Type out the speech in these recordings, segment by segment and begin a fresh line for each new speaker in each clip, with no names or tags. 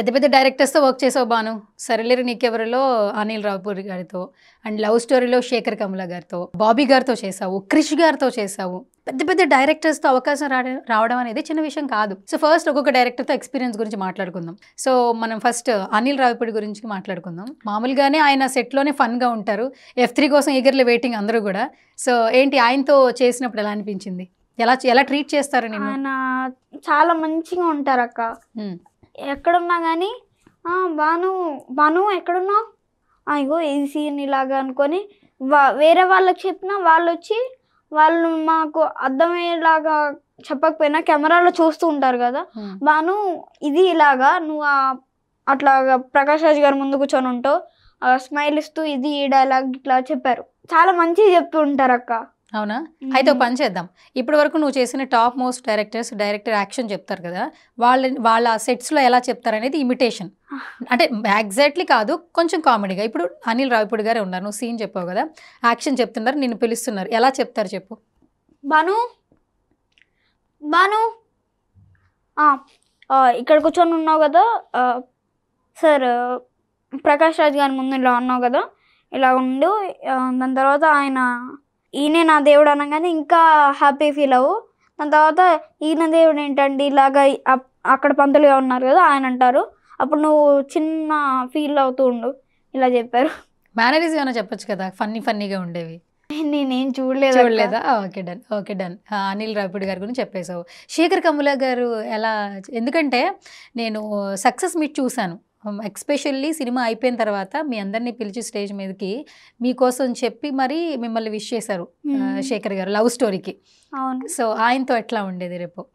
పెద్ద పెద్ద డైరెక్టర్స్తో వర్క్ చేసావు బాను సరేలేరు నీకెవరిలో అనిల్ రావుపూరి గారితో అండ్ లవ్ స్టోరీలో శేఖర్ కమల గారితో బాబీ గారితో చేసావు క్రిష్ గారితో చేసావు పెద్ద పెద్ద డైరెక్టర్స్తో అవకాశం రావడం రావడం అనేది చిన్న విషయం కాదు సో ఫస్ట్ ఒక్కొక్క డైరెక్టర్తో ఎక్స్పీరియన్స్ గురించి మాట్లాడుకుందాం సో మనం ఫస్ట్ అనిల్ రావుపూడి గురించి మాట్లాడుకుందాం మామూలుగానే ఆయన సెట్లోనే ఫన్గా ఉంటారు ఎఫ్ త్రీ కోసం ఈగర్లీ వెయిటింగ్ అందరూ కూడా సో ఏంటి ఆయనతో చేసినప్పుడు ఎలా అనిపించింది ఎలా ఎలా ట్రీట్ చేస్తారు నేను
ఆయన చాలా మంచిగా ఉంటారు అక్క ఎక్కడున్నా కానీ బాను బాను ఎక్కడున్నావు ఇగో ఈ సీన్ ఇలాగా అనుకొని వా వేరే వాళ్ళకి చెప్పినా వాళ్ళు వచ్చి వాళ్ళు మాకు అర్థమయ్యేలాగా చెప్పకపోయినా కెమెరాలో చూస్తూ ఉంటారు కదా బాను ఇది ఇలాగా నువ్వు ఆ- అట్లాగా ప్రకాష్ రాజ్ గారు ముందు కూర్చొని ఉంటావు స్మైల్ ఇస్తూ ఇది ఈ డైలాగ్ ఇట్లా చెప్పారు చాలా మంచిగా చెప్తూ ఉంటారు అక్క
అవునా అయితే ఒక పని చేద్దాం ఇప్పటి వరకు నువ్వు చేసిన top most directors director action చెప్తారు కదా వాళ్ళ వాళ్ళ సెట్స్లో ఎలా చెప్తారనేది ఇమిటేషన్ అంటే ఎగ్జాక్ట్లీ కాదు కొంచెం కామెడీగా ఇప్పుడు అనిల్ రావిపూడి గారే ఉన్నారు నువ్వు సీన్ చెప్పావు కదా యాక్షన్ చెప్తున్నారు నిన్ను పిలుస్తున్నారు ఎలా చెప్తారు చెప్పు
బాను బాను ఆ, ఆ, ఇక్కడ కూర్చొని ఉన్నావు కదా ఆ, సార్ ఆ, ప్రకాష్ రాజ్ గారి ముందు ఇలా ఉన్నావు కదా ఇలా ఉండు ఆ, దాని తర్వాత ఆయన ఈయనే నా దేవుడు అనగానే ఇంకా హ్యాపీ ఫీల్ అవ్వు దాని తర్వాత ఈయన దేవుడు ఏంటండి ఇలాగా అప్- అక్కడ పంతులుగా ఉన్నారు కదా ఆయన అంటారు అప్పుడు నువ్వు చిన్న ఫీల్ అవుతూ ఉండు ఇలా చెప్పారు
మేనరీస్ ఏమైనా చెప్పొచ్చు కదా ఫన్నీ ఫన్నీగా ఉండేవి
నేనేం చూడలేదు అక్క.
చూడలేదా okay done okay done Anil Ravipudi గారి గురించి చెప్పేశావు శేఖర్ కమ్ముల గారు ఎలా ఎందుకంటే నేను సక్సెస్ మీట్ చూశాను ఎక్స్పెషల్లీ సినిమా అయిపోయిన తర్వాత మీ అందరినీ పిలిచి స్టేజ్ మీదకి మీకోసం చెప్పి మరి మిమ్మల్ని విష్ చేశారు ఆ,
మ్మ్.
శేఖర్ గారు లవ్ స్టోరీకి
అవును
సో ఆయనతో ఎట్లా ఉండేది రేపు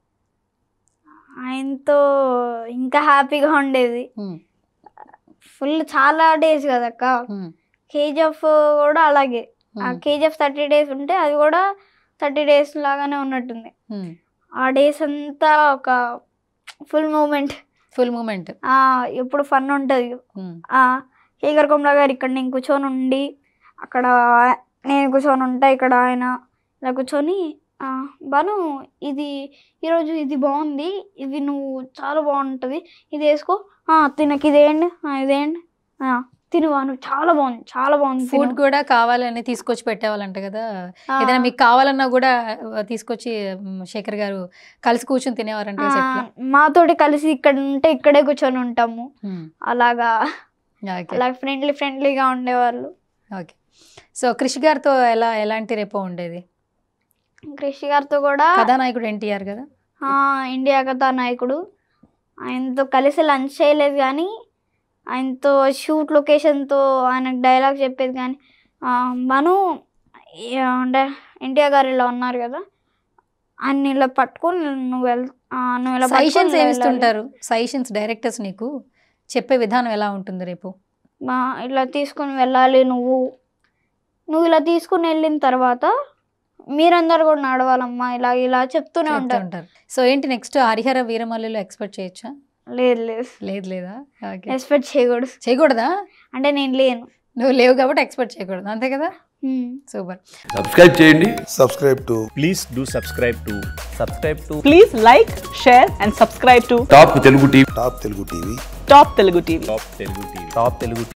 ఆయనతో ఇంకా హ్యాపీగా ఉండేది
మ్మ్.
ఫుల్ చాలా డేస్ కదక్క
మ్మ్.
కేజీఎఫ్ కూడా అలాగే ఆ
మ్మ్.
కేజీఎఫ్ థర్టీ డేస్ ఉంటే అది కూడా థర్టీ డేస్ లాగానే ఉన్నట్టుంది
మ్మ్.
ఆ డేస్ అంతా ఒక ఫుల్ మూమెంట్
ఫుల్ మూమెంట్
ఎప్పుడు ఫన్ ఉంటుంది శేఖర్ కొమ్లా గారు ఇక్కడ నేను కూర్చొని ఉండి అక్కడ నేను కూర్చొని ఉంటా ఇక్కడ ఆయన ఇలా కూర్చొని "ఆ, బాను ఇది ఈరోజు ఇది బాగుంది ఇది నువ్వు చాలా బాగుంటుంది ఇది వేసుకో "ఆ, తినకి ఇదేయండి "ఆ, ఇదేయండి "ఆ, తిను బాను చాలా బాగుంది చాలా బాగుంది తిను."
ఫుడ్ కూడా కావాలని తీసుకొచ్చి పెట్టేవాళ్ళంట కదా
ఆ,
ఏదైనా మీకు కావాలన్నా కూడా ఆ, తీసుకొచ్చి మ్, శేఖర్ గారు కలిసి కూర్చొని తినేవారంట
ఆ,
సెట్లో
మాతోటి కలిసి ఇక్కడ ఉంటే ఇక్కడే కూర్చొని ఉంటాము అలాగా
ఓకే
అలా ఫ్రెండ్లీ ఫ్రెండ్లీగా ఉండేవాళ్ళు
ఓకే సో క్రిష్ గారితో ఎలా ఎలాంటి రేపో ఉండేది
కృషి గారితో కూడా
కథానాయకుడు ఎన్టీఆర్ కదా
ఆ, ఇండియా కథా నాయకుడు ఆయనతో కలిసి లంచ్ చేయలేదు కానీ ఆయనతో షూట్ లొకేషన్తో ఆయనకు డైలాగ్ చెప్పేది కానీ ఆ, మను ఈ, అంటే ఎన్టీఆర్ గారు ఇలా ఉన్నారు కదా ఆయన ఇలా పట్టుకొని నువ్వు వెళ్ ఆ, నువ్వు ఇలా పట్టుకొని
సజెషన్స్
ఇలా
ఏమిస్తుంటారు సజెషన్స్ డైరెక్టర్స్ నీకు చెప్పే విధానం ఎలా ఉంటుంది రేపు
వెళ్ళాలి. మా ఇలా తీసుకొని వెళ్ళాలి నువ్వు నువ్వు ఇలా తీసుకుని వెళ్ళిన తర్వాత మీరందరూ కూడా నడవాలమ్మా ఇలా ఇలా చెప్తూనే
చెప్తూ
ఉంటారు
ఉంటారు సో ఏంటి నెక్స్ట్ హరిహర వీరమల్లిలో ఎక్స్పెక్ట్ చేయొచ్చా
లేదు లేదు
లేదు లేదా ఓకే
ఎక్స్పెక్ట్ చేయకూడదు
చేయకూడదా
అంటే నేను లేను
నువ్వు లేవు కాబట్టి ఎక్స్పెక్ట్ చేయకూడదు అంతే కదా
హ్మ్.
సూపర్
సబ్స్క్రైబ్ చేయండి
subscribe to
please do subscribe to subscribe to
Please like, share, and subscribe to
top Telugu TV
Top Telugu TV.
Top Telugu TV.
top telugu tv top telugu